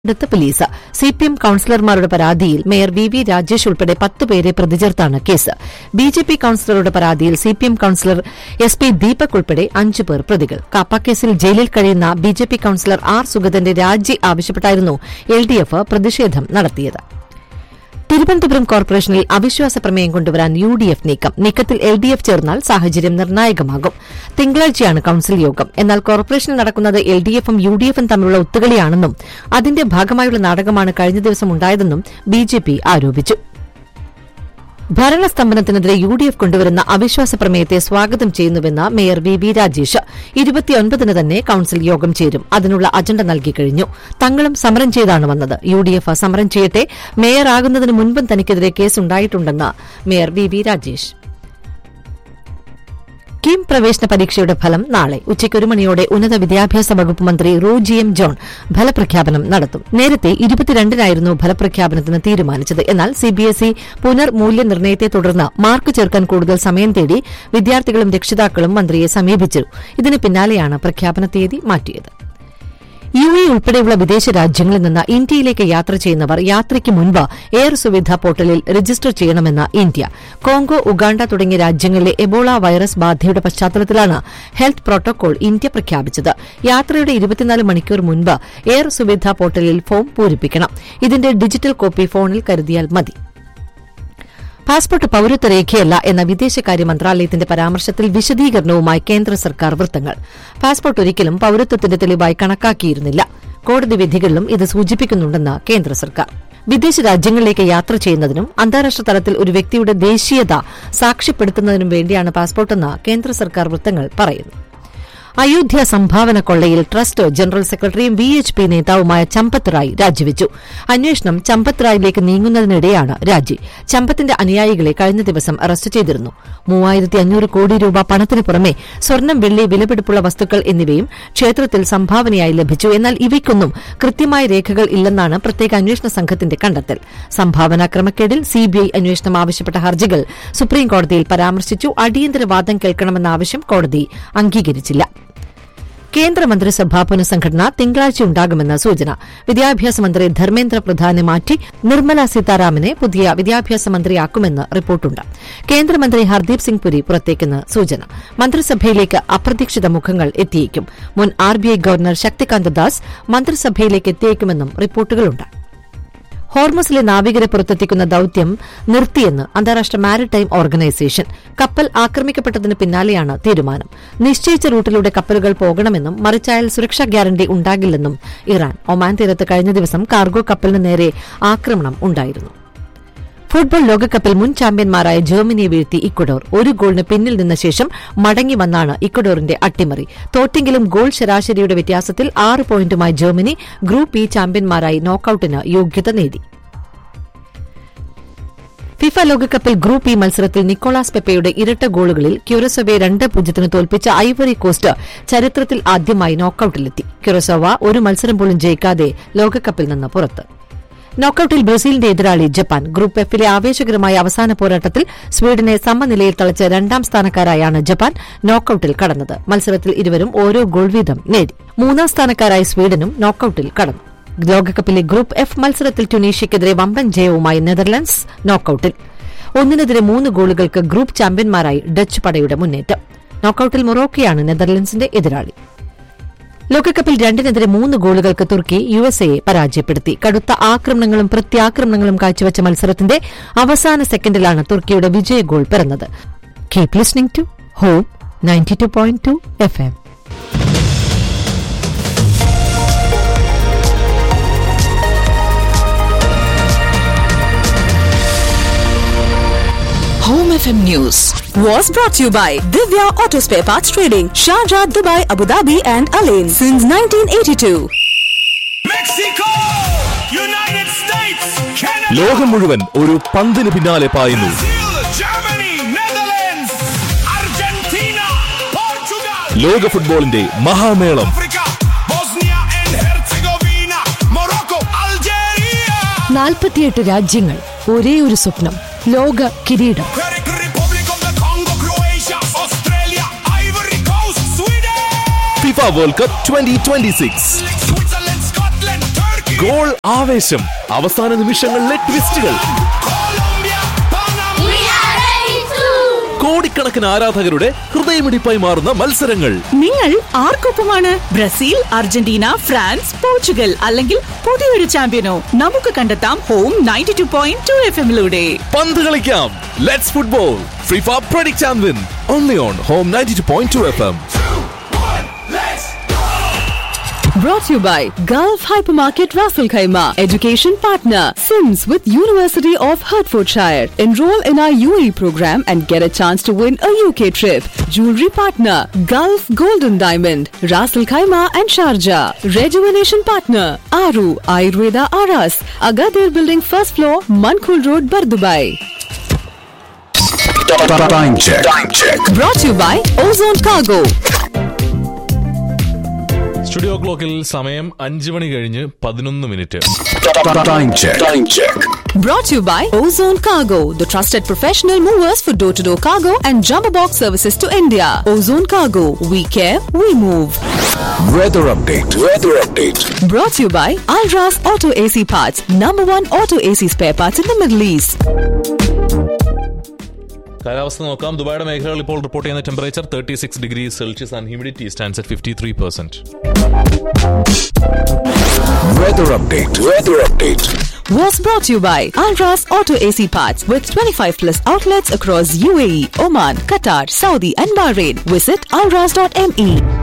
അടുത്ത police C P M കൌൺസിലർമാരുടെ പരാതിയിൽ മേയർ വി വി രാജേഷ് ഉൾപ്പെടെ പത്ത് പേരെ പ്രതി ചേർത്താണ് കേസ് ബി ജെ പി കൌൺസിലറുടെ പരാതിയിൽ C P M councillor S P Deepak ഉൾപ്പെടെ അഞ്ചു പേർ പ്രതികൾ കാപ്പ കേസിൽ ജയിലിൽ കഴിയുന്ന B J P councillor R സുഗതന്റെ രാജി ആവശ്യപ്പെട്ടായിരുന്നു എൽ ഡി എഫ് പ്രതിഷേധം നടത്തിയത് തിരുവനന്തപുരം കോർപ്പറേഷനിൽ അവിശ്വാസ പ്രമേയം കൊണ്ടുവരാൻ യു ഡി എഫ് നീക്കം നീക്കത്തിൽ എൽ ഡി എഫ് ചേർന്നാൽ സാഹചര്യം നിർണായകമാകും തിങ്കളാഴ്ചയാണ് കൌൺസിൽ യോഗം എന്നാൽ കോർപ്പറേഷനിൽ നടക്കുന്നത് എൽ ഡി എഫും യു ഡി എഫും തമ്മിലുള്ള ഒത്തുകളിയാണെന്നും അതിന്റെ ഭാഗമായുള്ള നാടകമാണ് കഴിഞ്ഞ ദിവസം ഉണ്ടായതെന്നും ബി ജെ പി ആരോപിച്ചു ഭരണസ്തംഭനത്തിനെതിരെ യു ഡി എഫ് കൊണ്ടുവരുന്ന അവിശ്വാസ പ്രമേയത്തെ സ്വാഗതം ചെയ്യുന്നുവെന്ന് മേയർ വി വി രാജേഷ് ഇരുപത്തിയൊൻപതിന് തന്നെ കൌൺസിൽ യോഗം ചേരും അതിനുള്ള അജണ്ട നൽകിക്കഴിഞ്ഞു തങ്ങളും സമരം ചെയ്താണ് വന്നത് യു ഡി എഫ് സമരം ചെയ്യട്ടെ മേയറാകുന്നതിന് മുൻപും തനിക്കെതിരെ കേസുണ്ടായിട്ടുണ്ടെന്ന് mayor V V Rajesh KEAM പ്രവേശന പരീക്ഷയുടെ ഫലം നാളെ ഉച്ചയ്ക്ക് ഒരു മണിയോടെ ഉന്നത വിദ്യാഭ്യാസ വകുപ്പ് മന്ത്രി റോജി എം ജോൺ ഫലപ്രഖ്യാപനം നടത്തും നേരത്തെ ഇരുപത്തിരണ്ടിനായിരുന്നു ഫലപ്രഖ്യാപനത്തിന് തീരുമാനിച്ചത് എന്നാൽ സിബിഎസ്ഇ പുനർമൂല്യനിർണ്ണയത്തെ തുടർന്ന് മാർക്ക് ചേർക്കാൻ കൂടുതൽ സമയം തേടി വിദ്യാർത്ഥികളും രക്ഷിതാക്കളും മന്ത്രിയെ സമീപിച്ചു ഇതിന് പിന്നാലെയാണ് പ്രഖ്യാപന തീയതി മാറ്റിയത് യു എ ഉൾപ്പെടെയുള്ള വിദേശ രാജ്യങ്ങളിൽ നിന്ന് ഇന്ത്യയിലേക്ക് യാത്ര ചെയ്യുന്നവർ യാത്രയ്ക്ക് മുൻപ് എയർ സുവിധ പോർട്ടലിൽ രജിസ്റ്റർ ചെയ്യണമെന്ന് ഇന്ത്യ കോങ്കോ ഉഗാണ്ട തുടങ്ങിയ രാജ്യങ്ങളിലെ എബോള വൈറസ് ബാധയുടെ പശ്ചാത്തലത്തിലാണ് ഹെൽത്ത് പ്രോട്ടോകോൾ ഇന്ത്യ പ്രഖ്യാപിച്ചത് യാത്രയുടെ ഇരുപത്തിനാല് മണിക്കൂർ മുൻപ് എയർ സുവിധ പോർട്ടലിൽ ഫോം പൂരിപ്പിക്കണം ഇതിന്റെ ഡിജിറ്റൽ കോപ്പി ഫോണിൽ കരുതിയാൽ മതി പാസ്പോർട്ട് പൌരത്വ രേഖയല്ല എന്ന വിദേശകാര്യ മന്ത്രാലയത്തിന്റെ പരാമർശത്തിൽ വിശദീകരണവുമായി കേന്ദ്ര സർക്കാർ വൃത്തങ്ങൾ പാസ്പോർട്ട് ഒരിക്കലും പൌരത്വത്തിന്റെ തെളിവായി കണക്കാക്കിയിരുന്നില്ല കോടതി വിധികളിലും ഇത് സൂചിപ്പിക്കുന്നുണ്ടെന്ന് കേന്ദ്ര സർക്കാർ വിദേശ രാജ്യങ്ങളിലേക്ക് യാത്ര ചെയ്യുന്നതിനും അന്താരാഷ്ട്ര തലത്തിൽ ഒരു വ്യക്തിയുടെ ദേശീയത സാക്ഷ്യപ്പെടുത്തുന്നതിനും വേണ്ടിയാണ് പാസ്പോർട്ടെന്ന് കേന്ദ്ര സർക്കാർ വൃത്തങ്ങൾ പറയുന്നു അയോധ്യ സംഭാവന കൊള്ളയിൽ ട്രസ്റ്റ് ജനറൽ സെക്രട്ടറിയും വി എച്ച് പി നേതാവുമായ ചമ്പത് റായ് രാജിവെച്ചു അന്വേഷണം ചമ്പത് റായിലേക്ക് നീങ്ങുന്നതിനിടെയാണ് രാജി ചമ്പത്തിന്റെ അനുയായികളെ കഴിഞ്ഞ ദിവസം അറസ്റ്റ് ചെയ്തിരുന്നു മൂവായിരത്തി അഞ്ഞൂറ് കോടി രൂപ പണത്തിന് പുറമെ സ്വർണം വെള്ളി വിലപിടിപ്പുള്ള വസ്തുക്കൾ എന്നിവയും ക്ഷേത്രത്തിൽ സംഭാവനയായി ലഭിച്ചു എന്നാൽ ഇവയ്ക്കൊന്നും കൃത്യമായ രേഖകൾ ഇല്ലെന്നാണ് പ്രത്യേക അന്വേഷണ സംഘത്തിന്റെ കണ്ടെത്തൽ സംഭാവന ക്രമക്കേടിൽ സിബിഐ അന്വേഷണം ആവശ്യപ്പെട്ട ഹർജികൾ സുപ്രീംകോടതിയിൽ പരാമർശിച്ചു അടിയന്തര വാദം കേൾക്കണമെന്ന ആവശ്യം കോടതി അംഗീകരിച്ചില്ല കേന്ദ്രമന്ത്രിസഭാ പുനഃസംഘടന തിങ്കളാഴ്ച ഉണ്ടാകുമെന്ന സൂചന വിദ്യാഭ്യാസ മന്ത്രി ധർമ്മേന്ദ്ര പ്രധാനെ മാറ്റി നിർമ്മല സീതാരാമനെ പുതിയ വിദ്യാഭ്യാസ മന്ത്രിയാക്കുമെന്ന് റിപ്പോർട്ടുണ്ട് കേന്ദ്രമന്ത്രി ഹർദീപ് സിംഗ് പുരി പുറത്തേക്കെന്ന് സൂചന മന്ത്രിസഭയിലേക്ക് അപ്രതീക്ഷിത മുഖങ്ങൾ എത്തിയേക്കും മുൻ ആർബിഐ ഗവർണർ ശക്തികാന്ത ദാസ് മന്ത്രിസഭയിലേക്ക് എത്തിയേക്കുമെന്നും റിപ്പോർട്ടുകളുണ്ട് ഹോർമസിലെ നാവികരെ പുറത്തെത്തിക്കുന്ന ദൌത്യം നിർത്തിയെന്ന് അന്താരാഷ്ട്ര മാരിടൈം ഓർഗനൈസേഷൻ കപ്പൽ ആക്രമിക്കപ്പെട്ടതിന് പിന്നാലെയാണ് തീരുമാനം നിശ്ചയിച്ച റൂട്ടിലൂടെ കപ്പലുകൾ പോകണമെന്നും മറിച്ചായാൽ സുരക്ഷാ ഗ്യാരണ്ടി ഉണ്ടാകില്ലെന്നും ഇറാൻ ഒമാൻ തീരത്ത് കഴിഞ്ഞ ദിവസം കാർഗോ കപ്പലിന് നേരെ ആക്രമണം ഉണ്ടായിരുന്നു ഫുട്ബോൾ ലോകകപ്പിൽ മുൻ ചാമ്പ്യന്മാരായ ജർമ്മനിയെ വീഴ്ത്തി ഇക്വഡോർ ഒരു ഗോളിന് പിന്നിൽ നിന്ന ശേഷം മടങ്ങി വന്നാണ് ഇക്വഡോറിന്റെ അട്ടിമറി തോറ്റെങ്കിലും ഗോൾ ശരാശരിയുടെ വ്യത്യാസത്തിൽ ആറ് പോയിന്റുമായി ജർമ്മനി ഗ്രൂപ്പ് ഇ ചാമ്പ്യന്മാരായി നോക്കൌട്ടിന് യോഗ്യത നേടി ഫിഫ ലോകകപ്പിൽ ഗ്രൂപ്പ് ഇ മത്സരത്തിൽ നിക്കോളാസ് പെപ്പയുടെ ഇരട്ട ഗോളുകളിൽ ക്യൂറസോവയെ രണ്ട് പൂജ്യത്തിന് തോൽപ്പിച്ച ഐവറി കോസ്റ്റ് ചരിത്രത്തിൽ ആദ്യമായി നോക്കൌട്ടിലെത്തി ക്യൂറസോവ ഒരു മത്സരം പോലും ജയിക്കാതെ ലോകകപ്പിൽ നിന്ന് പുറത്ത് നോക്കൌട്ടിൽ ബ്രസീലിന്റെ എതിരാളി ജപ്പാൻ ഗ്രൂപ്പ് എഫിലെ ആവേശകരമായ അവസാന പോരാട്ടത്തിൽ സ്വീഡനെ സമനിലയിൽ തളച്ച് രണ്ടാം സ്ഥാനക്കാരായാണ് ജപ്പാൻ നോക്കൌട്ടിൽ കടന്നത് മത്സരത്തിൽ ഇരുവരും ഓരോ ഗോൾ വീതം നേടി മൂന്നാം സ്ഥാനക്കാരായ സ്വീഡനും നോക്കൌട്ടിൽ കടന്നു ലോകകപ്പിലെ ഗ്രൂപ്പ് എഫ് മത്സരത്തിൽ ട്യൂണീഷ്യയ്ക്കെതിരെ വമ്പൻ ജയവുമായി നെതർലൻഡ്സ് നോക്കൌട്ടിൽ ഒന്നിനെതിരെ മൂന്ന് ഗോളുകൾക്ക് ഗ്രൂപ്പ് ചാമ്പ്യന്മാരായി ഡച്ച് പടയുടെ മുന്നേറ്റം നോക്കൌട്ടിൽ മൊറോക്കയാണ് നെതർലൻഡ്സിന്റെ എതിരാളി ലോകകപ്പിൽ രണ്ടിനെതിരെ മൂന്ന് ഗോളുകൾക്ക് തുർക്കി യു എസ് എയെ പരാജയപ്പെടുത്തി കടുത്ത ആക്രമണങ്ങളും പ്രത്യാക്രമണങ്ങളും കാഴ്ചവെച്ച മത്സരത്തിന്റെ അവസാന സെക്കൻഡിലാണ് തുർക്കിയുടെ വിജയ ഗോൾ പിറന്നത് keep listening to home ninety two point two F M Home FM News was brought to you by Divya Auto Spare Parts Trading, Sharjah, Dubai, Abu Dhabi, and Alain since 1982. Mexico United States Canada ലോകം മുഴുവൻ ഒരു പന്തിന് പിന്നാലെ പായുന്നു Brazil Germany Netherlands Argentina Portugal ലോക ഫുട്ബോളിന്റെ മഹാമേളം Africa Bosnia and Herzegovina Morocco Algeria നാൽപ്പത്തിയെട്ട് രാജ്യങ്ങൾ ഒരേ ഒരു സ്വപ്നം ലോക കിരീടം Republic of the Congo Croatia Australia Ivory Coast Sweden FIFA World Cup twenty twenty six Switzerland Scotland Turkey goal ആവേശം അവസാന നിമിഷങ്ങളിലെ ട്വിസ്റ്റുകൾ Colombia, Panama. We are ready to. കോടിക്കണക്കിന് ആരാധകരുടെ ഹൃദയമിടിപ്പായി മാറുന്ന മത്സരങ്ങൾ നിങ്ങൾ ആർക്കൊപ്പമാണ് ബ്രസീൽ അർജന്റീന ഫ്രാൻസ് പോർച്ചുഗൽ അല്ലെങ്കിൽ പുതിയൊരു ചാമ്പ്യനോ നമുക്ക് കണ്ടെത്താം home ninety two point two F എമ്മിലൂടെ പന്ത് കളിക്കാം ലെറ്റ്സ് ഫുട്ബോൾ ഫ്രീഫ predict and win only on home ninety two point two F M Let's Brought to you by Gulf Hypermarket Raffle Khaima, education partner, Sims with University of Hertfordshire. Enroll in our UAE program and get a chance to win a UK trip. Jewelry partner, Gulf Golden Diamond, Raffle Khaima and Sharjah. Rejuvenation partner, Aru Ayurveda Aras, Agadir Building first floor, Mankul Road, Bardubai. time check. Time check. Brought to you by Ozone Cargo. Studio ക്ലോക്കിൽ സമയം അഞ്ച് മണി കഴിഞ്ഞ് പതിനൊന്ന് minute Time check. Time check. Brought to you by Ozone Cargo, the trusted professional movers for door to door cargo and jumbo box services to India. Ozone Cargo, we care, we move. Weather update. Weather update. Brought to you by Alras Auto AC Parts, number one auto AC spare parts in the Middle East. കാലാവസ്ഥ നോക്കാം ദുബായുടെ മേഖലകൾ ഇപ്പോൾ report ചെയ്യുന്ന temperature thirty six degree Celsius and humidity stands at fifty three percent Weather update. Weather update. Was brought to you by Alras Auto AC Parts with 25 plus outlets across UAE, Oman, Qatar, Saudi, and Bahrain. Visit alras.me.